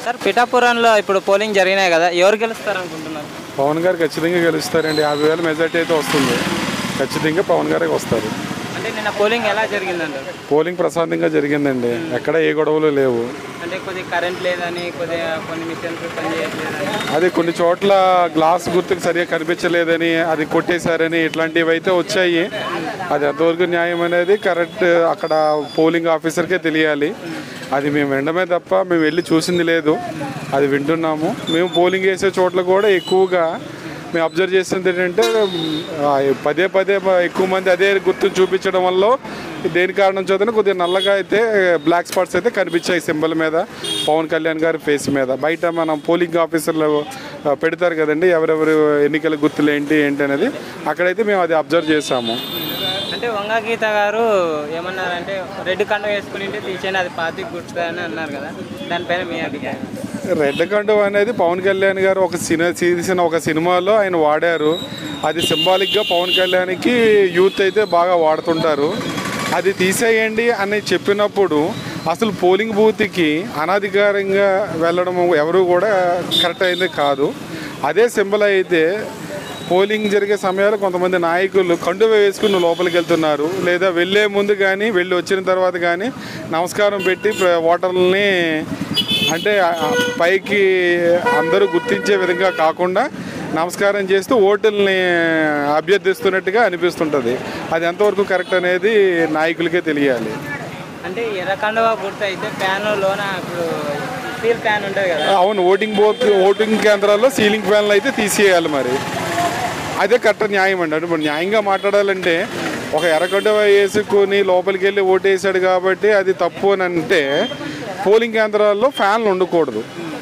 Sir పిఠాపురంలో ఇప్పుడు polling జరిగినాయి కదా ఎవరు గెలుస్తారు అనుకుంటున్నారు పవన్ గారు ఖచ్చితంగా గెలుస్తారండి యాభై వేల మెజార్టీ అయితే వస్తుంది ఖచ్చితంగా పవన్ గారే వస్తారు అంటే నిన్న పోలింగ్ ఎలా జరిగిందంటారు పోలింగ్ ప్రశాంతంగా జరిగిందండి ఎక్కడ ఏ గొడవలు లేవు అంటే కొద్దిగా కరెంట్ లేదని కొద్దిగా కొన్ని మిషన్స్ పనిచేయట్లేదని అది కొన్ని చోట్ల గ్లాస్ గుర్తుకు సరిగా కనిపించలేదని అది కొట్టేశారని ఇట్లాంటివి అయితే వచ్చాయి అది ఎంతవరకు న్యాయం అనేది కరెక్ట్ అక్కడ పోలింగ్ ఆఫీసర్కే తెలియాలి అది మేము వినడమే తప్ప మేము వెళ్ళి చూసింది లేదు అది వింటున్నాము మేము పోలింగ్ వేసే చోట్ల కూడా ఎక్కువగా మేము అబ్జర్వ్ చేసింది ఏంటంటే ఆ, పదే పదే ఎక్కువ మంది అదే గుర్తును చూపించడం వల్ల దేని కారణం చేతనే కొద్దిగా నల్లగా అయితే బ్లాక్ స్పాట్స్ అయితే కనిపించాయి సింబల్ మీద పవన్ కళ్యాణ్ గారి ఫేస్ మీద బయట మనం పోలింగ్ ఆఫీసర్లు ఆ, పెడతారు కదండి ఎవరెవరు ఎన్నికల గుర్తులు ఏంటి ఏంటి అనేది అక్కడైతే మేము అది అబ్జర్వ్ చేసాము అంటే వంగ గీత గారు ఏమన్నారంటే రెడ్ కండ వేసుకుని తీసేయండి అది పాతి గుర్తుందని అన్నారు కదా దానిపైన మీ అభిప్రాయం రెడ్ కండువ అనేది పవన్ కళ్యాణ్ గారు ఒక సినిమా తీసిన ఒక సినిమాలో ఆయన వాడారు అది సింబాలిక్గా పవన్ కళ్యాణ్కి యూత్ అయితే బాగా వాడుతుంటారు అది తీసేయండి అని చెప్పినప్పుడు అసలు పోలింగ్ బూత్కి అనధికారంగా వెళ్ళడం ఎవరు కూడా కరెక్ట్ అయింది కాదు అదే సింబల్ అయితే పోలింగ్ జరిగే సమయాల్లో కొంతమంది నాయకులు కండువ వేసుకుని లోపలికి వెళ్తున్నారు లేదా వెళ్ళే ముందు కానీ వెళ్ళి వచ్చిన తర్వాత కానీ నమస్కారం పెట్టి ప్ర- ఓటర్లని అంటే ఆ పైకి అందరూ గుర్తించే విధంగా కాకుండా నమస్కారం చేస్తూ ఓటుల్ని అభ్యర్థిస్తున్నట్టుగా అనిపిస్తుంటుంది అది ఎంతవరకు కరెక్ట్ అనేది నాయకులకే తెలియాలి అంటే ఎర్రకండవ గుర్తు అయితే ఫ్యాన్ లోన ఇప్పుడు స్టీల్ ఫ్యాన్ ఉంటుంది కదా అవును ఓటింగ్ బూత్ ఓటింగ్ కేంద్రాల్లో సీలింగ్ ఫ్యాన్లు అయితే తీసేయాలి మరి అదే కరెక్ట్ న్యాయం అండి అంటే ఇప్పుడు న్యాయంగా మాట్లాడాలంటే ఒక ఎర్రగడ్డ వేసుకొని లోపలికి వెళ్ళి ఓటేసాడు కాబట్టి అది తప్పు అని అంటే పోలింగ్ కేంద్రాల్లో ఫ్యాన్లు ఉండకూడదు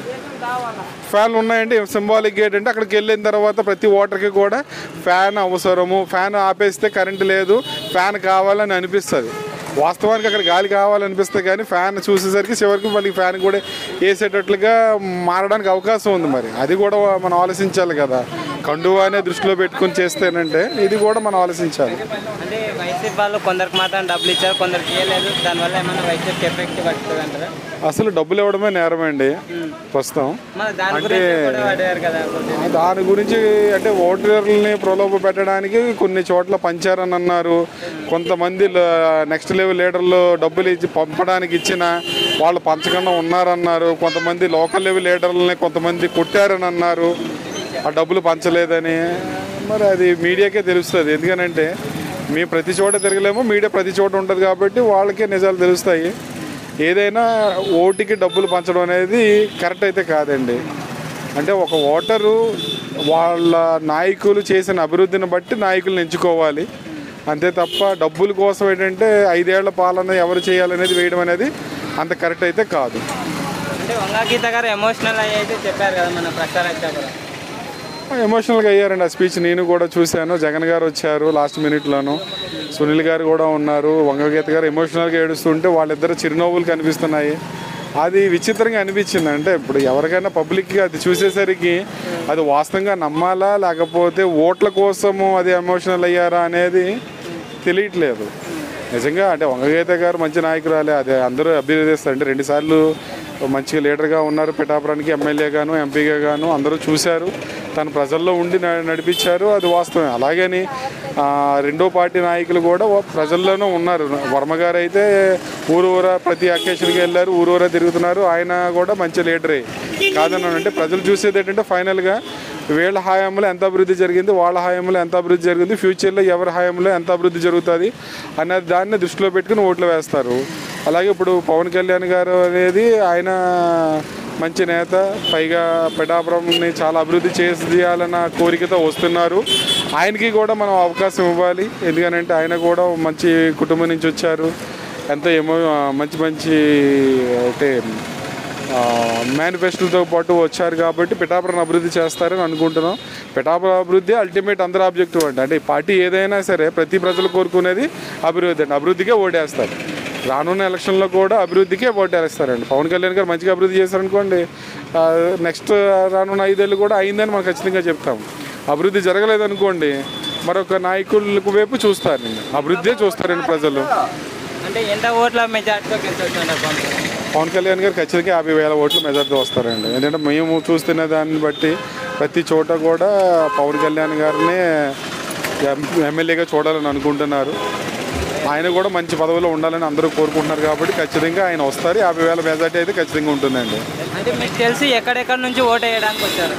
ఫ్యాన్లు ఉన్నాయంటే సింబాలిక్ ఏంటంటే అక్కడికి వెళ్ళిన తర్వాత ప్రతి ఓటర్కి కూడా ఫ్యాన్ అవసరము ఫ్యాన్ ఆపేస్తే కరెంట్ లేదు ఫ్యాన్ కావాలని అనిపిస్తుంది వాస్తవానికి అక్కడ గాలి కావాలనిపిస్తుంది కానీ ఫ్యాన్ చూసేసరికి చివరికి మళ్ళీ ఫ్యాన్ కూడా వేసేటట్లుగా మారడానికి అవకాశం ఉంది మరి అది కూడా మనం ఆలోచించాలి కదా కండువానే దృష్టిలో పెట్టుకుని చేస్తేనంటే ఇది కూడా మనం ఆలోచించాలి అంటే వైసీపీ వాళ్ళు కొందరికి మాత్రం డబ్బులు ఇచ్చారు కొందరికి ఇవ్వలేదు దానివల్ల ఏమైనా వైసీపీకి ఎఫెక్ట్ పడుతుంది అంటారా అసలు డబ్బులు ఇవ్వడమే నేరమండి ప్రస్తుతం మన దాని గురించి కూడా అడిగారు కదా కొంచెం దాని గురించి అంటే ఓటర్లని ప్రలోభ పెట్టడానికి కొన్ని చోట్ల పంచారని అన్నారు కొంతమంది నెక్స్ట్ లెవెల్ లీడర్లు డబ్బులు ఇచ్చి పంపడానికి ఇచ్చిన వాళ్ళు పంచకుండా ఉన్నారన్నారు కొంతమంది లోకల్ లెవెల్ లీడర్లని కొంతమంది కొట్టారని అన్నారు ఆ డబ్బులు పంచలేదని మరి అది మీడియాకే తెలుస్తుంది ఎందుకనంటే మేము ప్రతి చోట తిరగలేము మీడియా ప్రతి చోట ఉంటుంది కాబట్టి వాళ్ళకే నిజాలు తెలుస్తాయి ఏదైనా ఓటుకి డబ్బులు పంచడం అనేది కరెక్ట్ అయితే కాదండి అంటే ఒక ఓటరు వాళ్ళ నాయకులు చేసిన అభివృద్ధిని బట్టి నాయకులను ఎంచుకోవాలి అంతే తప్ప డబ్బుల కోసం ఏంటంటే ఐదేళ్ల పాలన ఎవరు చేయాలనేది వేయడం అనేది అంత కరెక్ట్ అయితే కాదు అంటే వంగా గీత గారు ఎమోషనల్ అయ్యి అయితే చెప్పారు కదా మన ప్రసార కూడా ఎమోషనల్గా అయ్యారండి ఆ స్పీచ్ నేను కూడా చూశాను జగన్ గారు వచ్చారు లాస్ట్ మినిట్లోను సునీల్ గారు కూడా ఉన్నారు వంగగీత గారు ఎమోషనల్గా ఏడుస్తుంటే వాళ్ళిద్దరు చిరునవ్వులు కనిపిస్తున్నాయి అది విచిత్రంగా అనిపించింది అంటే ఇప్పుడు ఎవరికైనా పబ్లిక్గా అది చూసేసరికి అది వాస్తవంగా నమ్మాలా లేకపోతే ఓట్ల కోసము అది ఎమోషనల్ అయ్యారా అనేది తెలియట్లేదు నిజంగా అంటే వంగగీత గారు మంచి నాయకురాలే అదే అందరూ అభ్యర్థిస్తారు అంటే రెండుసార్లు మంచి లీడర్గా ఉన్నారు పిఠాపురానికి ఎమ్మెల్యే గాను ఎంపీగా గాను అందరూ చూశారు తను ప్రజల్లో ఉండి న- నడిపించారు అది వాస్తవమే అలాగని ఆ, రెండో పార్టీ నాయకులు కూడా ఓ ప్రజల్లోనూ ఉన్నారు వర్మ గారు అయితే ఊరూరా ప్రతి అకేషన్కి వెళ్ళారు ఊరూరా తిరుగుతున్నారు ఆయన కూడా మంచి లీడరే కాదన్నాను అంటే ప్రజలు చూసేది ఏంటంటే ఫైనల్గా వీళ్ళ హయాంలో ఎంత అభివృద్ధి జరిగింది వాళ్ళ హయాంలో ఎంత అభివృద్ధి జరిగింది ఫ్యూచర్లో ఎవరి హయాంలో ఎంత అభివృద్ధి జరుగుతుంది అనే దాన్ని దృష్టిలో పెట్టుకుని ఓట్లు వేస్తారు అలాగే ఇప్పుడు పవన్ కళ్యాణ్ గారు అనేది ఆయన మంచి నేత పైగా పిఠాపురంని చాలా అభివృద్ధి చేసి చేయాలన్న కోరికతో వస్తున్నారు ఆయనకి కూడా మనం అవకాశం ఇవ్వాలి ఎందుకనంటే ఆయన కూడా మంచి కుటుంబం నుంచి వచ్చారు ఎంతో ఏమో మంచి మంచి అంటే మేనిఫెస్టోతో పాటు వచ్చారు కాబట్టి పిఠాపురం అభివృద్ధి చేస్తారని అనుకుంటున్నాం పిఠాపురం అభివృద్ధి అల్టిమేట్ అందరి ఆబ్జెక్టివ్ అండి అంటే ఈ పార్టీ ఏదైనా సరే ప్రతి ప్రజలు కోరుకునేది అభివృద్ధి అండి అభివృద్ధికే ఓటేస్తారు రానున్న ఎలక్షన్లో కూడా అభివృద్ధికే ఓటేస్తారండి పవన్ కళ్యాణ్ గారు మంచిగా అభివృద్ధి చేశారనుకోండి నెక్స్ట్ రానున్న ఐదేళ్ళు కూడా అయిందని మనం ఖచ్చితంగా చెప్తాం అభివృద్ధి జరగలేదనుకోండి మరొక నాయకులకు వైపు చూస్తారండి అభివృద్ధి చూస్తారండి ప్రజలు అంటే ఎంత ఓట్ల మెజార్టీతో గెలిచొచ్చు అంటారు పవన్ కళ్యాణ్? పవన్ కళ్యాణ్ గారు ఖచ్చితంగా యాభై వేల ఓట్లు మెజార్టీ వస్తారండి ఎందుకంటే మేము చూస్తున్న దాన్ని బట్టి ప్రతి చోట కూడా పవన్ కళ్యాణ్ గారినే ఎం- ఎమ్మెల్యేగా చూడాలని అనుకుంటున్నారు ఆయన కూడా మంచి పదవిలో ఉండాలని అందరూ కోరుకుంటున్నారు కాబట్టి ఖచ్చితంగా ఆయన వస్తారు యాభై వేల మెజార్టీ అయితే ఖచ్చితంగా ఉంటుందండి అంటే మీకు తెలిసి ఎక్కడెక్కడ నుంచి ఓటు వేయడానికి వచ్చారు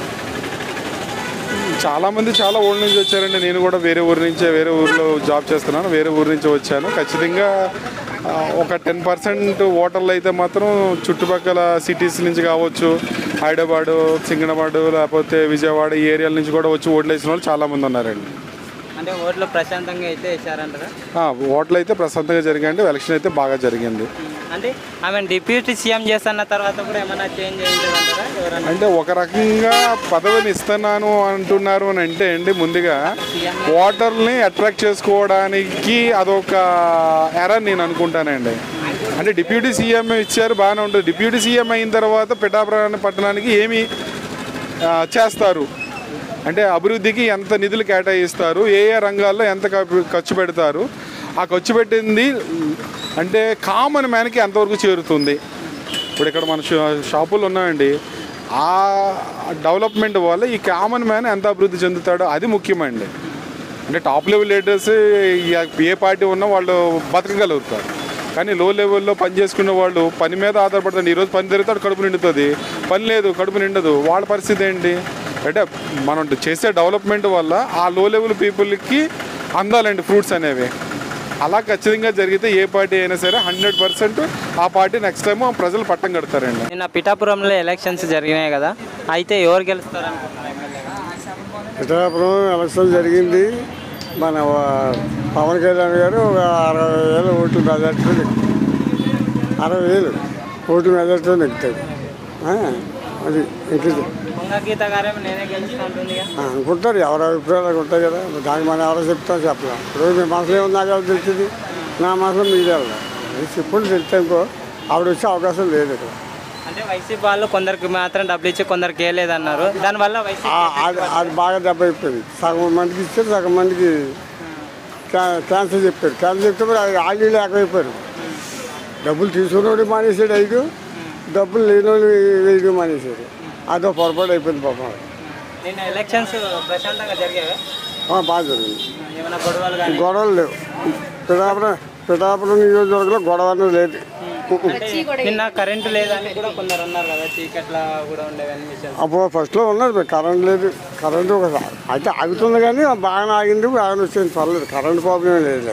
చాలా మంది చాలా ఊళ్ళ నుంచి వచ్చారండి నేను కూడా వేరే ఊరి నుంచే వేరే ఊర్లో జాబ్ చేస్తున్నాను వేరే ఊరి నుంచి వచ్చాను ఖచ్చితంగా ఆ, ఒక టెన్ పర్సెంట్ ఓటర్లు అయితే మాత్రం చుట్టుపక్కల సిటీస్ నుంచి కావచ్చు హైదరాబాదు సింగనబాడు లేకపోతే విజయవాడ ఈ ఏరియాల నుంచి కూడా వచ్చి ఓట్లు వేసిన వాళ్ళు చాలా మంది ఉన్నారండి అంటే ఓట్లు ప్రశాంతంగా అయితే వేసారంటారా ఆ, ఓట్లు అయితే ప్రశాంతంగా జరిగాయండి ఎలక్షన్ అయితే బాగా జరిగింది అంటే ఆమె డిప్యూటీ సీఎం చేస్తున్న తర్వాత కూడా ఏమైనా చేంజ్ అయ్యిందంటారా ఎవరన్నా అంటే ఒక రకంగా పదవిని ఇస్తున్నాను అంటున్నారు అని అంటే అండి ముందుగా ఓటర్ని అట్రాక్ట్ చేసుకోవడానికి అదొక ఎరా నేను అనుకుంటానండి అంటే డిప్యూటీ సీఎం ఇచ్చారు బాగానే ఉంటుంది డిప్యూటీ సీఎం అయిన తర్వాత పిఠాపురం పట్టణానికి ఏమి ఆ, చేస్తారు అంటే అభివృద్ధికి ఎంత నిధులు కేటాయిస్తారు ఏ ఏ రంగాల్లో ఎంత ఖర్చు- ఖర్చు పెడతారు ఆ ఖర్చు పెట్టింది అంటే కామన్ మ్యాన్కి ఎంతవరకు చేరుతుంది ఇప్పుడు ఇక్కడ మన షా- షాపులు ఉన్నాయండి ఆ డెవలప్మెంట్ వల్ల ఈ కామన్ మ్యాన్ ఎంత అభివృద్ధి చెందుతాడో అది ముఖ్యమండి అంటే టాప్ లెవెల్ లీడర్స్ ఏ పార్టీ ఉన్నా వాళ్ళు బతకగలుగుతారు కానీ లో లెవెల్లో పని చేసుకునే వాళ్ళు పని మీద ఆధారపడతారు ఈరోజు పని తిరుగుతాడు కడుపు నిండుతుంది పని లేదు కడుపు నిండదు వాళ్ళ పరిస్థితి ఏంటి అంటే మనం చేసే డెవలప్మెంట్ వల్ల ఆ లో లెవెల్ పీపుల్కి అందాలండి ఫ్రూట్స్ అనేవి అలా ఖచ్చితంగా జరిగితే ఏ పార్టీ అయినా సరే హండ్రెడ్ పర్సెంట్ ఆ పార్టీ నెక్స్ట్ టైం ప్రజలు పట్టం కడతారండి నిన్న పిఠాపురంలో ఎలక్షన్స్ జరిగినాయి కదా అయితే ఎవరు గెలుస్తారు అనుకుంటున్నారు ఎమ్మెల్యేగా పిఠాపురం ఎలక్షన్ జరిగింది మన వా- పవన్ కళ్యాణ్ గారు ఒక అరవై వేల ఓట్లు మెజార్టీతో నెగ్గుతాడు అరవై వేలు ఓట్లు మెజార్టీతో నెగ్గుతాడు ఆ, అది ఇంకేది పొంగ గీత గారేమో నేనే గెలుస్తా ఉంటుంది కదా అనుకుంటారు ఎవరి అభిప్రాయాలు ఉంటాయి కదా దానికి మనం ఎవరో చెప్తాం చెప్పలేం ఇప్పుడు మీ మనసులో ఏముంది నాకు ఎవరు తెలిసింది నా మనసులో మీరు వెళ్ళాలి అది చెప్పుడు తెలిస్తే ఇంకో ఆవిడ వచ్చే అవకాశం లేదు ఇక్కడ అంటే వైసీపీ వాళ్ళు కొందరికి మాత్రం డబ్బులు ఇచ్చి కొందరికి వేయలేదన్నారు దానివల్ల వైసీపీ ఆ- అది అది బాగా దెబ్బ అయిపోయింది సగం మందికి ఇచ్చారు సగం మందికి క్యా- క్యాన్సర్ చెప్పారు క్యాన్సర్ చెప్తే మరి అది ఆళ్ళు లేకపోయిపోయారు డబ్బులు తీసుకున్నోడు మానేసాడు ఐదు డబ్బులు లేనోడు వేయడం మానేసాడు అదో పొరపాటు అయిపోయింది పాపం నిన్న ఎలక్షన్స్ ప్రశాంతంగా జరిగాయి ఆ, బాగా జరిగింది ఏమైనా గొడవలు కానీ గొడవలు లేవు పిఠాపురం పిఠాపురం నియోజకవర్గంలో గొడవ అనేది లేదు నిన్న కరెంటు లేదని కూడా కొందరు అన్నారు కదా చీకట్ల కూడా ఉండేవన్నీ విషయాలు అప్పుడు ఫస్ట్లో ఉన్నది కరెంట్ లేదు కరెంట్ ఒక అయితే ఆగుతుంది కానీ బాగానే ఆగింది బాగానే వచ్చింది పర్లేదు కరెంట్ ప్రాబ్లం లేదు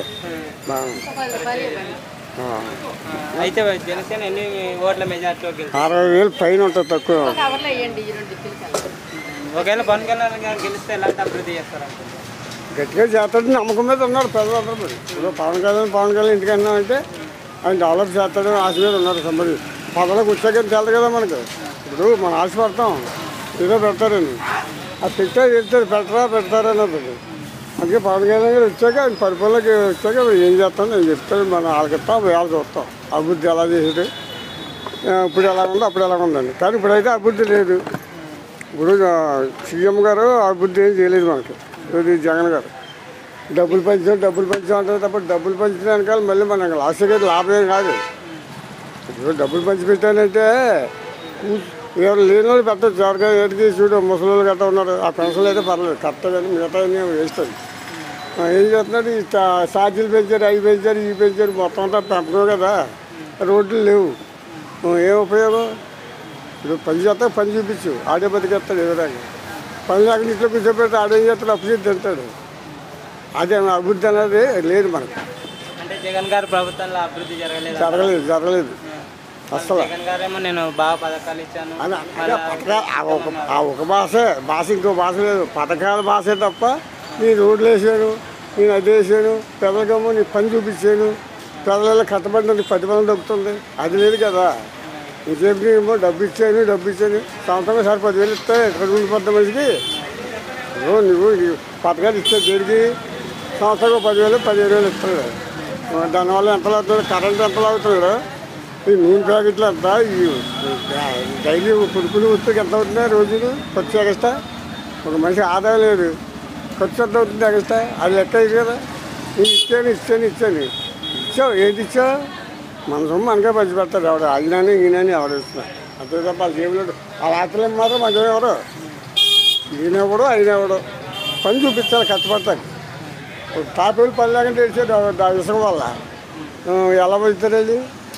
బాగా ఆ. అయితే జనసేన ఎన్ని ఓట్ల మెజార్టీలో గెలుస్తారు అరవై వేలు పైన ఉంటుంది తక్కువ కవర్లో వేయండి ఈ రెండు పిల్లలు ఒకవేళ పవన్ కళ్యాణ్ గారు గెలిస్తే ఎలాంటి అభివృద్ధి చేస్తారు అనుకుంటున్నారు? గట్టిగా చేస్తాడు నమ్మకం మీద ఉన్నారు పెద్దలందరూ మరి ఇప్పుడు పవన్ కళ్యాణ్ పవన్ కళ్యాణ్ ఇంటికన్నా అంటే ఆయన డెవలప్ చేస్తాడని ఆశ మీద ఉన్నారు సంబడి పదవిలోకి వచ్చాక తెలుదు కదా మనకు ఇప్పుడు మనం ఆశపడతాం ఏదో పెడతారని ఆ పెట్టా వెళ్తారు పెట్టరా పెడతారా అన్నది అందుకే పవన్ కళ్యాణ్ గారు వచ్చాక ఆయన పరిపాలనకి వచ్చాక ఏం చేస్తాం నేను చెప్తాను మనం వాళ్ళకి ఇస్తాం వేళ చూస్తాం అభివృద్ధి ఎలా చేసేది ఆ, ఇప్పుడు ఎలా ఉందో అప్పుడు ఎలా ఉందండి కానీ ఇప్పుడైతే అభివృద్ధి లేదు ఇప్పుడు ఆ, సీఎం గారు అభివృద్ధి ఏం చేయలేదు మనకి ఇది జగన్ గారు డబ్బులు పంచాం డబ్బులు పంచాం అంటారు తప్ప డబ్బులు పంచిన వెనకాల మళ్ళీ మనకి లాస్ట్ అయితే లాభం ఏం కాదు ఇప్పుడు డబ్బులు పంచి పెట్టానంటే కూ- ఎవరు లేని వాళ్ళు పెట్టచ్చు ఎవరికైనా ఏటికి చూడు ముసలి గట్రా ఉన్నారు ఆ పెన్షన్లు అయితే పర్లేదు కరెక్ట్ కానీ మిగతా వేస్ట్ అది ఆ, ఏం చేస్తున్నారు ఈ చా- ఛార్జీలు పెంచారు అవి పెంచారు ఇవి పెంచారు మొత్తం అంతా పెంపకం కదా రోడ్లు లేవు ఆ, ఏం ఉపయోగం ఇప్పుడు పని చేస్తా పని చూపించు ఆడే బతికేస్తాడు ఎదురాగా పని లేక ఇంట్లో కూర్చోబెట్టి ఆడేం చేస్తాడు అప్పు చేసి తింటాడు అదే అభివృద్ధి అనేది లేదు మనకు అంటే జగన్ గారి ప్రభుత్వంలో అభివృద్ధి జరగలేదు జరగలేదు జరగలేదు అస్సలు జగన్ గారేమో నేను బాగా పథకాలు ఇచ్చాను అని అంటే పథకాలు ఆ ఒక ఆ ఒక భాషే భాష ఇంకో భాష లేదు పథకాల భాషే తప్ప నీ రోడ్లు వేసాను నేను అది వేసాను పెద్దలకేమో నీ పని చూపించాను పెద్దల కట్టబడిన పది మంది దొక్కుతుంది అది లేదు కదా నువ్వు చెప్పి ఏమో డబ్బు ఇచ్చాను డబ్బు ఇచ్చాను సంవత్సరం సార్ పదివేలు ఇస్తే ఎక్కడ ఉండిపోద్ది మనిషికి నువ్వు నువ్వు ఈ పథకాలు ఇచ్చే దేనికి సంవత్సరం పదివేలు పదిహేను వేలు ఇస్తున్నాడు ఆ, దానివల్ల ఎంత అవుతుంది కరెంట్ ఎంత అవుతున్నాడు ఈ నూనె ప్యాకెట్లు ఎంత ఈ డైలీ పురుకులు ఉత్తుకి ఎంత అవుతుంది రోజులు ఖర్చు ఎగస్తా ఒక మనిషి ఆదాయం లేదు ఖర్చు ఎంత అవుతుంది ఎగస్తా అది లెక్క ఇది కదా నేను ఇచ్చాను ఇచ్చాను ఇచ్చాను ఇచ్చావు ఏంటి ఇచ్చావు మన సొమ్ము మనకే పంచి పెడతారు ఎవడు అయినని ఈయనని ఎవరు ఇస్తున్నారు అంతే తప్ప వాళ్ళ జేబులో ఆ రాత్రులు మాత్రం మనకేం ఎవరు ఈయనెవడు అయినెవడు పని చూపించాలి కష్టపడతాను టాపీలు పని లేకుండా తెచ్చాడు ఇసుక వల్ల ఆ, ఎలా పోతారండి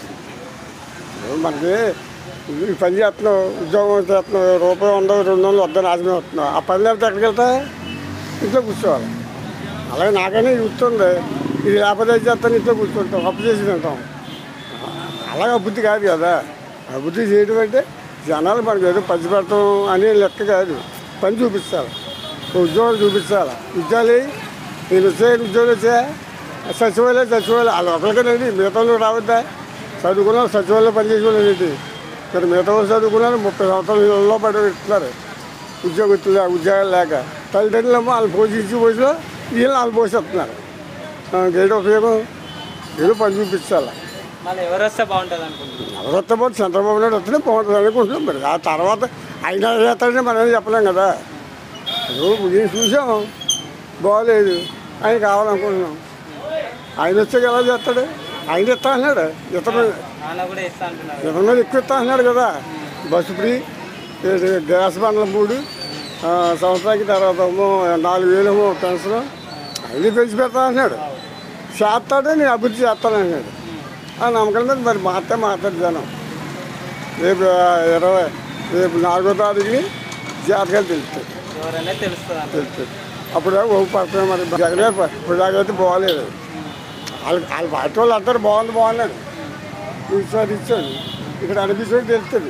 మనకి ఈ పని చేస్తున్నావు ఉద్యోగం చేస్తున్నావు రూపాయి ఉండవు రెండు వందలు వద్దని ఆశమే వస్తున్నావు ఆ పని లేకపోతే ఎక్కడికి వెళ్తా ఇంట్లో కూర్చోవాలి అలాగే నాకైనా కూర్చుంది ఇది లేకపోతే ఏం చేస్తాను ఇంట్లో కూర్చుంటాం అప్పు చేసి తింటాం అలాగే బుద్ధి కాదు కదా అభివృద్ధి చేయడం అంటే జనాలు మనకు ఏదో పంచి పెడతాం అనే లెక్క కాదు పని చూపించాలి ఉద్యోగాలు చూపించాలి ఉద్యోగాలు నేను వచ్చే ఉద్యోగాలు వచ్చా సచివాలయం సచివాలయం వాళ్ళు ఒకరికేనండి మిగతా వాళ్ళు రావద్దా చదువుకున్నాను సచివాలయం పనిచేసేవాళ్ళు ఏంటి ఇక్కడ మిగతా వాళ్ళు చదువుకున్నాను ముప్పై సంవత్సరాలు ఇళ్ళలో పడి ఇస్తున్నారు ఉద్యోగస్తులు ఉద్యోగాలు లేక తల్లిదండ్రులేమో వాళ్ళు పోషించి పోసినా వీళ్ళు వాళ్ళు పోషిస్తున్నారు ఏంటి ఉపయోగం వీళ్ళు పని చూపించాలి మళ్ళీ ఎవరు వస్తే బాగుంటుంది అనుకుంటున్నాను ఎవరొస్తే పోతే చంద్రబాబు నాయుడు వస్తేనే బాగుంటుంది అనుకుంటున్నాం మరి ఆ తర్వాత ఆయన చేస్తాడని మనం చెప్పలేం కదా ఇప్పుడు నేను చూసాం బాగోలేదు ఆయన కావాలనుకుంటున్నాం ఆయన వచ్చాక ఎలా చేస్తాడు ఆయన ఇస్తా అన్నాడు ఇతను నాన్న కూడా ఇస్తా అంటున్నారు ఇతను మీద ఎక్కువ ఇస్తా అన్నాడు కదా బస్సు ఫ్రీ ఇది గ్యాస్ బండ్ల మూడు ఆ, సంవత్సరానికి తర్వాత ఏమో నాలుగు వేలేమో పెన్షన్ అన్నీ పెంచి పెడతా అన్నాడు చేస్తాడు నేను అభివృద్ధి చేస్తాను అన్నాడు ఆ నమ్మకం మీద మరి మాత్రం మాట్లాడు జనం రేపు ఆ, ఇరవై రేపు నాలుగో తారీఖుని జాతకాలు తెలుస్తాయి ఎవరైనా తెలుస్తుంది అంట తెలుస్తుంది అప్పుడు ఒక పడుతుంది మరి జగనే ప- ఇప్పుడు దాకైతే బాగోలేదు వాళ్ళు వాళ్ళ పార్టీ వాళ్ళు అందరూ బాగుంది బాగున్నాడు ఈసారి ఇచ్చాడు ఇక్కడ అనిపించడం తెలుస్తుంది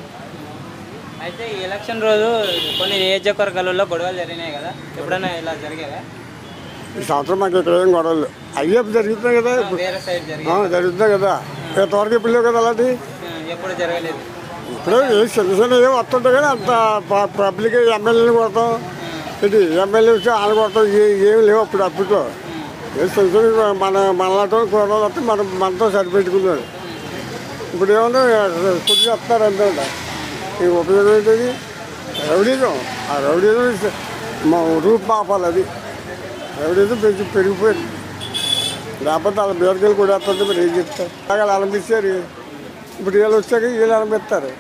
అయితే ఈ ఎలక్షన్ రోజు కొన్ని నియోజకవర్గాలలో గొడవలు జరిగినాయి కదా ఎప్పుడైనా ఇలా జరిగేదా ఈ సంవత్సరం మాకు ఇక్కడ ఏం గొడవలు అయ్యప్ప జరుగుతున్నాయి కదా ఇప్పుడు వేరే సైడ్ జరిగే ఆ, జరుగుతున్నాయి కదా ఇంతవరకు ఇప్పుడు లేవు కదా అలాంటి ఎప్పుడు జరగలేదు ఇప్పుడు ఏ చిన్న చిన్న ఏం వస్తుంటాయి కానీ అంత ప- పబ్లిక్ ఎమ్మెల్యేని కొడతాం ఇది ఎమ్మెల్యే వచ్చి వాళ్ళు కొడతాం ఏ ఏమి లేవు అప్పుడు అప్పట్లో ఏ చిన్న చిన్న మన మనలాంటి కూరలు వస్తే మనం మనతో సరిపెట్టుకున్నాడు ఇప్పుడు ఏమన్నా కొద్దిగా వస్తారు అంతే ఈ ఉపయోగం ఏంటది రౌడీజం ఆ రౌడీజం మా రూపు పాపాలి అది రౌడీజం పెంచి పెరిగిపోయింది లేకపోతే వాళ్ళ బీరకాయలు కూడా వస్తుంది మరి ఏం చెప్తారు వాళ్ళు అలంపిస్తారు ఇప్పుడు వీళ్ళు వచ్చాక వీళ్ళు అలంపిస్తారు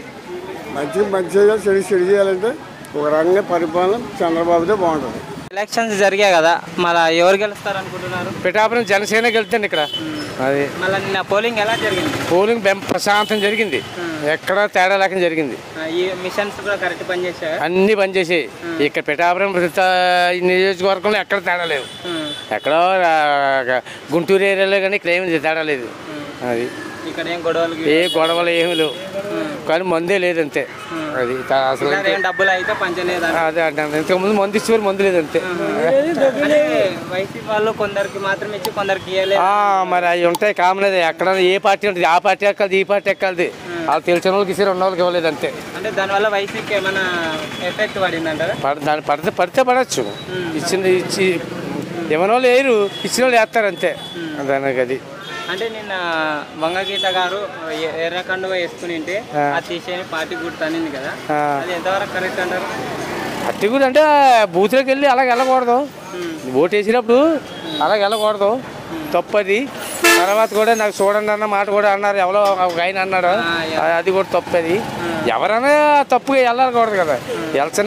మంచి మంచి చేయాలి చెడు చెడు చేయాలంటే ఒక రకంగా పరిపాలన చంద్రబాబుదే బాగుంటుంది ఎలక్షన్స్ జరిగాయి కదా మళ్ళీ ఎవరు గెలుస్తారు అనుకుంటున్నారు పిఠాపురం జనసేన గెలుతుంది ఇక్కడ అది మళ్ళీ నిన్న పోలింగ్ ఎలా జరిగింది పోలింగ్ బెం ప్రశాంతం జరిగింది ఎక్కడ తేడా లేకుండా జరిగింది ఆ, ఈ మిషన్స్ కూడా కరెక్ట్ పనిచేసాయా అన్ని బంద్ చేసి ఇక్కడ పిఠాపురం ప్రతి నియోజకవర్గంలో ఎక్కడ తేడా లేవు ఎక్కడో ఆ, గుంటూరు ఏరియాలో కానీ ఇక్కడ ఏమి తేడా లేదు అది ఇక్కడ ఏం గొడవలు ఏ గొడవలు ఏమి లేవు కానీ మందే లేదు అంతే అది తా- అసలు ఇలా ఏం డబ్బులు అయితే పంచలేదు అంట. అదే అంటాను ఇంతకుముందు మందు ఇచ్చేవారు మందు లేదు అంతే అంటే వైసీపీ వాళ్ళు కొందరికి మాత్రం ఇచ్చి కొందరికి ఇవ్వలేదు ఆ, మరి అవి ఉంటాయి కామన్ అది ఎక్కడ ఏ పార్టీ ఉంటుంది ఆ పార్టీ ఎక్కదు ఈ పార్టీ ఎక్కది వాళ్ళు తెలిసిన వాళ్ళకి ఇచ్చి ఉన్న వాళ్ళకి ఇవ్వలేదు అంతే అంటే దానివల్ల వైసీపీకి ఏమైనా ఎఫెక్ట్ పడిందంటారా పడ దాన్ని పడితే పడితే పడచ్చు ఇచ్చిన ఇచ్చి ఇవ్వని వాళ్ళు వేయరు ఇచ్చిన వాళ్ళు వేస్తారు అంతే దానికి అది అంటే నిన్న వంగగీత గారు ఎ- ఎర్ర కండువ వేసుకుని ఉంటే అది తీసేని పార్టీ గుర్తు అనింది కదా ఆ. అది ఎంతవరకు కరెక్ట్ అంటారు అట్టి కూడా అంటే బూత్లోకి వెళ్ళి అలాగ వెళ్ళకూడదు ఓటు వేసినప్పుడు అలాగ వెళ్ళకూడదు తప్పది తర్వాత కూడా నాకు చూడండి అన్న మాట కూడా అన్నారు ఎవరో ఒక ఆయన అన్నాడు ఆ, అది కూడా తప్పది ఎవరైనా తప్పుగా వెళ్ళకూడదు కదా వెళ్చిన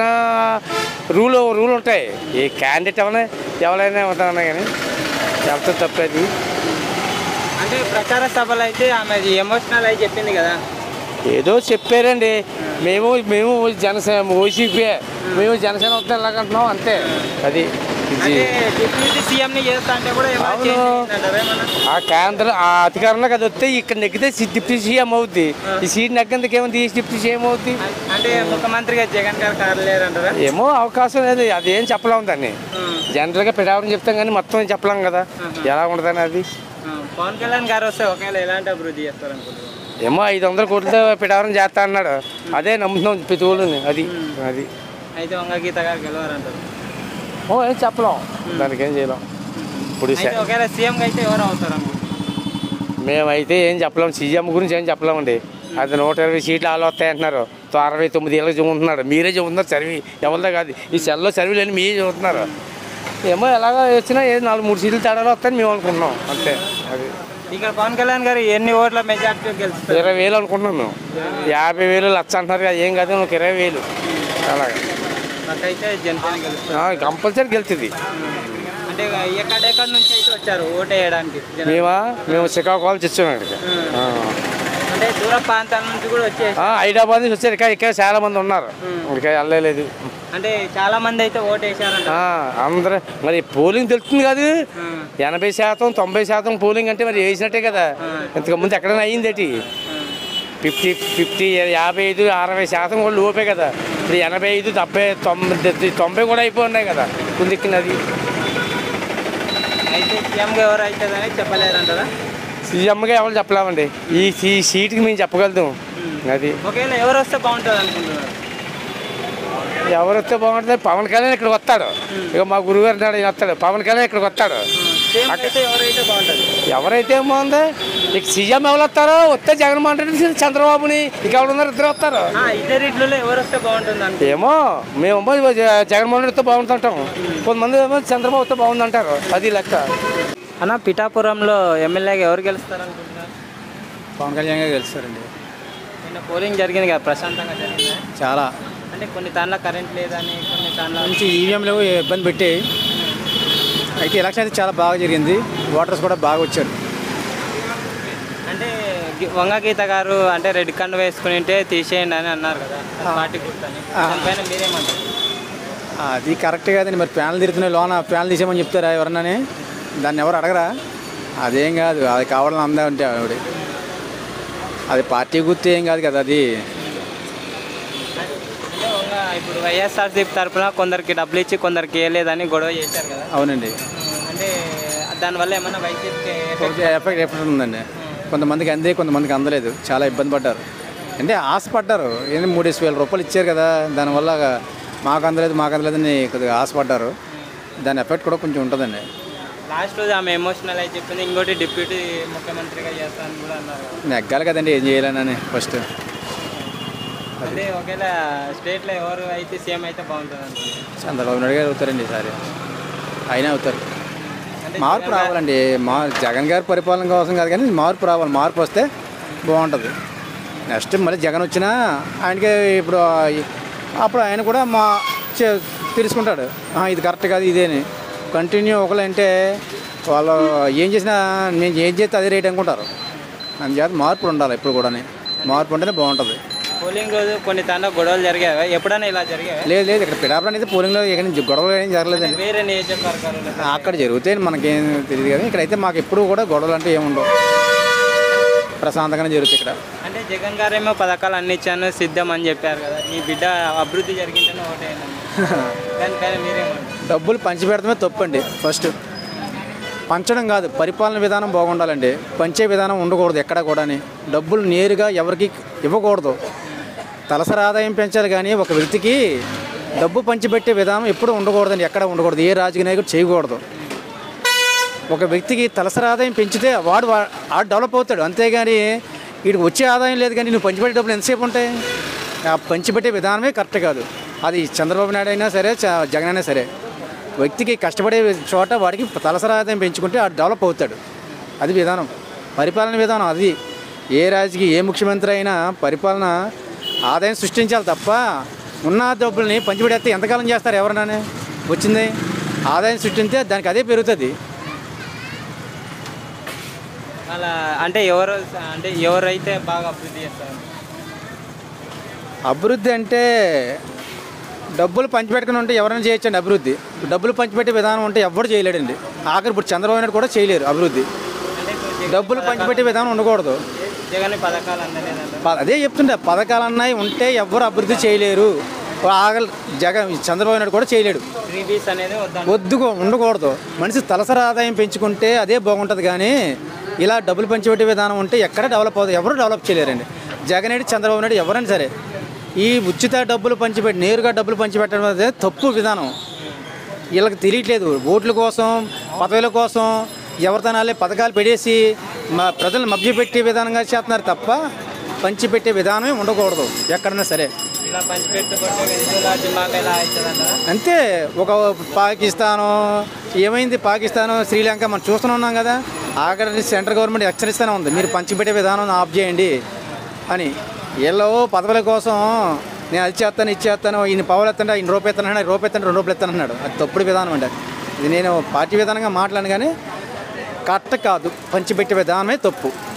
రూల్ రూల్ ఉంటాయి ఏ క్యాండిడేట్ ఎవరైనా ఎవరైనా ఉంటారన్నా కానీ వెళ్తే తప్పది అంటే ప్రచార సభలు అయితే ఆమె ఎమోషనల్ అయి చెప్పింది కదా ఏదో చెప్పారండి మేము మేము జనసేన వైసీపీ మేము జనసేన వస్తే ఎలాగంటున్నాం అంతే అది ఇది అంటే డిప్యూటీ సీఎం ని చేస్తా అంటే కూడా ఏమైనా అవును. చేంజ్ అయిందంటారా ఏమన్నా? ఆ కేంద్ర ఆ అధికారంలోకి అది వస్తే ఇక్కడ నెగ్గితే సి- డిప్యూటీ సీఎం అవుద్ది ఈ సీట్ నెగ్గందుకు ఏముంది ఈ డిప్యూటీ సీఎం అవుద్ది అంటే ముఖ్యమంత్రిగా జగన్ గారు కారలేరంటారా ఏమో అవకాశం లేదు అది ఏం చెప్పలేము దాన్ని జనరల్గా పిడావరం చెప్తాం కానీ మొత్తం ఏం చెప్పలేం కదా ఎలా ఉంటుందని అది ఆ, పవన్ కళ్యాణ్ గారు వస్తే ఒకవేళ ఎలాంటి అభివృద్ధి చేస్తారు అనుకుంటున్నారు ఏమో ఐదు వందల కోట్లతో పిడావరం చేస్తా అన్నాడు అదే నమ్ముతున్నాం ప్రతి ఊళ్ళోని అది అది అయితే వంగగీత గారు గెలవారంటారు ఓ ఏం చెప్పలేం దానికి ఏం చేయలేం ఇప్పుడు ఈ అయితే సే- ఒకవేళ సీఎం అయితే ఎవరు అవుతారు అనుకుంటున్నారు మేమైతే ఏం చెప్పలేం సీఎం గురించి ఏం చెప్పలేమండి అది నూట ఇరవై సీట్లు ఆలు వస్తాయంటున్నారు తో అరవై తొమ్మిది ఏళ్ళకి చెబుతున్నారు మీరే చెబుతున్నారు సర్వీ ఎవరిదో కాదు ఈ సెల్లో సర్వీలు అని మీరే చెబుతున్నారు ఏమో ఎలాగ వచ్చినా ఏదో నాలుగు మూడు సీట్లు తేడాలు వస్తాయని మేము అనుకుంటున్నాం అంతే అది ఇక్కడ పవన్ కళ్యాణ్ గారు ఎన్ని ఓట్ల మెజార్టీ గెలుస్తారు ఇరవై వేలు అనుకుంటున్నాం మేము యాభై వేలు లక్ష అంటున్నారు కదా ఏం కాదు ఒక ఇరవై వేలు అలాగే నాకైతే జనసేన గెలుస్తారు కంపల్సరీ గెలుతుంది అంటే ఎక్కడెక్కడ నుంచి అయితే వచ్చారు ఓటు వేయడానికి జనం. మేమా మేము శ్రీకాకుళం తెచ్చాము ఇక్కడికి ఆ. అంటే దూర ప్రాంతాల నుంచి కూడా వచ్చేసి ఆ, హైదరాబాద్ నుంచి వచ్చారు ఇక్కడ ఇక్కడ చాలా మంది ఉన్నారు ఇక్కడ వెళ్ళలేదు అంటే చాలా మంది అయితే ఓటు వేసారంట ఆ, అందరూ మరి పోలింగ్ తెలుస్తుంది కాదు ఎనభై శాతం తొంభై శాతం పోలింగ్ అంటే మరి వేసినట్టే కదా ఇంతకు ముందు ఎక్కడైనా అయ్యిందేటి ఫిఫ్టీ ఫిఫ్టీ యాభై ఐదు అరవై శాతం కూడా లోపే కదా ఇప్పుడు ఎనభై ఐదు డెబ్బై తొంభై తొంభై కూడా అయిపోయి ఉన్నాయి కదా కుందిక్కినది అయితే సీఎంగా ఎవరు అవుతుందని చెప్పలేరంటారా సీఎంగా ఎవరు చెప్పలేమండి ఈ ఈ సీటుకి మేము చెప్పగలుగుతాం అది ఒకవేళ ఎవరు వస్తే బాగుంటుంది అనుకుంటున్నారు ఎవరు వస్తే బాగుంటుంది పవన్ కళ్యాణ్ ఇక్కడికి వస్తాడు ఇక మా గురుగారు నాడు ఈయన వస్తాడు పవన్ కళ్యాణ్ ఇక్కడికి వస్తాడు సీఎం అయితే ఎవరైతే బాగుంటుంది ఎవరైతే ఏమోంది ఇక సీఎం ఎవరు వస్తారో వస్తే జగన్మోహన్ రెడ్డి చంద్రబాబుని ఇక ఎవరు ఉన్నారు ఇద్దరు వస్తారు ఆ, ఇద్దరిట్లో ఎవరు వస్తే బాగుంటుంది అనుకో ఏమో మేము జ- జగన్మోహన్ రెడ్డితో బాగుంటుంటాం కొంతమంది ఏమో చంద్రబాబు వస్తే బాగుందంటారు అది లెక్క అన్న పిఠాపురంలో ఎమ్మెల్యేగా ఎవరు గెలుస్తారు అనుకుంటున్నారు పవన్ కళ్యాణ్ గారు గెలుస్తారండి నిన్న పోలింగ్ జరిగింది కదా ప్రశాంతంగా జరిగింది చాలా అంటే కొన్ని తాన్ల కరెంట్ లేదని కొన్ని తాన్ల నుంచి ఈవీఎంలు ఇబ్బంది పెట్టి అయితే ఎలక్షన్ అయితే చాలా బాగా జరిగింది ఓటర్స్ కూడా బాగా వచ్చారు అంటే గి- వంగ గీత గారు అంటే రెడ్ కండు వేసుకుని ఉంటే తీసేయండి అని అన్నారు కదా అది పార్టీ గుర్తని దానిపైన మీరేమంటారు అది కరెక్ట్ కాదండి మరి ప్యానల్ తిరుగుతున్నాయి లోన ప్యానల్ తీసేయమని చెప్తారా ఎవరన్నాని దాన్ని ఎవరు అడగరా అదేం కాదు అది కావాలని అందా ఉంటే ఆవిడ అది పార్టీ గుర్తు ఏం కాదు కదా అది అంటే వంగ ఇప్పుడు వైఎస్ఆర్సీపీ తరఫున కొందరికి డబ్బులు ఇచ్చి కొందరికి ఇవ్వలేదని గొడవ చేశారు కదా అవునండి అంటే దానివల్ల ఏమన్నా వైసీపీకి ఎఫెక్ట్ కొంచెం ఎఫెక్ట్ ఎఫెక్ట్ ఉందండి కొంతమందికి అందే కొంతమందికి అందలేదు చాలా ఇబ్బంది పడ్డారు అంటే ఆశపడ్డారు ఏంటి మూడేసి వేల రూపాయలు ఇచ్చారు కదా దానివల్ల మాకు అందలేదు మాకు అందలేదని కొద్దిగా ఆశపడ్డారు దాని ఎఫెక్ట్ కూడా కొంచెం ఉంటుందండి లాస్ట్ రోజు ఆమె ఎమోషనల్ అయి చెప్పింది ఇంకోటి డిప్యూటీ ముఖ్యమంత్రిగా చేస్తానని కూడా అన్నారు కదా. నెగ్గాలి కదండి ఏం చేయాలని ఫస్ట్ అంటే ఒకవేళ స్టేట్లో ఎవరు అయితే సీఎం అయితే బాగుంటుంది అనుకుంటున్నారు చంద్రబాబు నాయుడు గారు అవుతారండి ఈసారి అయినా అవుతారు అంటే మార్పు రావాలండి మా జగన్ గారి పరిపాలన కోసం కాదు కానీ మార్పు రావాలి మార్పు వస్తే బాగుంటుంది నెక్స్ట్ మళ్ళీ జగన్ వచ్చినా ఆయనకి ఇప్పుడు అప్పుడు ఆయన కూడా మా చే- తెలుసుకుంటాడు "ఆ, ఇది కరెక్ట్ కాదు ఇదేని కంటిన్యూ ఒకలంటే వాళ్ళు ఏం చేసినా నేను ఏం చేస్తే అదే రేట్ అనుకుంటారు అందుచేత మార్పులు ఉండాలి ఎప్పుడు కూడా మార్పు ఉంటేనే బాగుంటుంది పోలింగ్ రోజు కొన్ని తాండా గొడవలు జరిగాయి ఎప్పుడైనా ఇలా జరిగాయి లేదు లేదు ఇక్కడ పిడాపురం అయితే పోలింగ్లో ఇక్కడ నుంచి గొడవలు ఏం జరగలేదండి వేరే నియోజకవర్గాలు అక్కడ జరుగుతాయి మనకేం తెలియదు కానీ ఇక్కడైతే మాకు ఎప్పుడు కూడా గొడవలు అంటే ఏముండవు ప్రశాంతంగానే జరుగుతాయి ఇక్కడ అంటే జగన్ గారేమో పథకాలు అన్ని ఇచ్చాను సిద్ధం అని చెప్పారు కదా మీ బిడ్డ అభివృద్ధి జరిగిందని ఒకటేనండి దానిపైన మీరేమంటారు డబ్బులు పంచిపెడతామే తప్పండి ఫస్ట్ పంచడం కాదు పరిపాలన విధానం బాగుండాలండి పంచే విధానం ఉండకూడదు ఎక్కడ కూడాని డబ్బులు నేరుగా ఎవరికి ఇవ్వకూడదు తలసరి ఆదాయం పెంచాలి కానీ ఒక వ్యక్తికి డబ్బు పంచిపెట్టే విధానం ఎప్పుడూ ఉండకూడదండి ఎక్కడ ఉండకూడదు ఏ రాజకీయ నాయకుడు చేయకూడదు ఒక వ్యక్తికి తలసరి ఆదాయం పెంచితే వాడు వా- ఆడు డెవలప్ అవుతాడు అంతేగాని వీడికి వచ్చే ఆదాయం లేదు కానీ నువ్వు పంచిపెట్టే డబ్బులు ఎంతసేపు ఉంటాయి ఆ పంచిపెట్టే విధానమే కరెక్ట్ కాదు అది చంద్రబాబు నాయుడు అయినా సరే చ- జగన్ అయినా సరే వ్యక్తికి కష్టపడే చోట వాడికి తలసరి ఆదాయం పెంచుకుంటే ఆడు డెవలప్ అవుతాడు అది విధానం పరిపాలన విధానం అది ఏ రాజకీయ ఏ ముఖ్యమంత్రి అయినా పరిపాలన ఆదాయం సృష్టించాలి తప్ప ఉన్న డబ్బుల్ని పంచిపెట్టేస్తే ఎంతకాలం చేస్తారు ఎవరన్నా వచ్చింది ఆదాయం సృష్టింస్తే దానికి అదే పెరుగుతుంది అలా అంటే ఎవరు అంటే ఎవరైతే బాగా అభివృద్ధి చేస్తారు అభివృద్ధి అంటే డబ్బులు పంచిపెట్టుకుని ఉంటే ఎవరైనా చేయొచ్చండి అభివృద్ధి డబ్బులు పంచిపెట్టే విధానం ఉంటే ఎవరు చేయలేడండి ఆఖరి ఇప్పుడు చంద్రబాబు నాయుడు కూడా చేయలేరు అభివృద్ధి అంటే ఇప్పుడు జగన్ డబ్బులు పంచిపెట్టే విధానం ఉండకూడదు జగన్ పథకాలు అందలేదంట ప- అదే చెప్తుండే పథకాలు అన్నాయి ఉంటే ఎవరు అభివృద్ధి చేయలేరు ఆగల్ జగన్ చంద్రబాబు నాయుడు కూడా చేయలేడు ఫ్రీబీస్ అనేది వద్దాం వద్దు ఉండకూడదు మనిషి తలసరి ఆదాయం పెంచుకుంటే అదే బాగుంటుంది కానీ ఇలా డబ్బులు పంచిపెట్టే విధానం ఉంటే ఎక్కడ డెవలప్ అవుతుంది ఎవరు డెవలప్ చేయలేరండి జగన్ రెడ్డి చంద్రబాబు నాయుడు ఎవరైనా సరే ఈ ఉచిత డబ్బులు పంచిపెట్టి నేరుగా డబ్బులు పంచిపెట్టడం అనేది తప్పు విధానం వీళ్ళకి తెలియట్లేదు ఓట్ల కోసం పదవుల కోసం ఎవరితనాలే పథకాలు పెడేసి మా ప్రజలను మభ్యపెట్టే విధానంగా చేస్తున్నారు తప్ప పంచిపెట్టే విధానమే ఉండకూడదు ఎక్కడైనా సరే ఇలా పంచిపెట్టుకుంటే వెనుజులా దిమాగ్ ఎలా అవుతుందంటారా అంతే ఒక పాకిస్తాను ఏమైంది పాకిస్తాను శ్రీలంక మనం చూస్తూనే ఉన్నాం కదా ఆఖరి సెంట్రల్ గవర్నమెంట్ హెచ్చరిస్తూనే ఉంది మీరు పంచిపెట్టే విధానం ఆఫ్ చేయండి అని వీళ్ళు పదవుల కోసం నేను అది చేస్తాను ఇది చేస్తాను ఈయన పవర్ ఎత్తంటే ఆయన రూపాయి ఎత్తాను అన్నాడు రూపాయి ఎత్తంటే రెండు రూపాయలు ఎత్తాను అన్నాడు అది తప్పుడు విధానం అండి అది. ఇది నేను పార్టీ విధానంగా మాట్లాడను కానీ కరెక్ట్ కాదు పంచిపెట్టే విధానమే తప్పు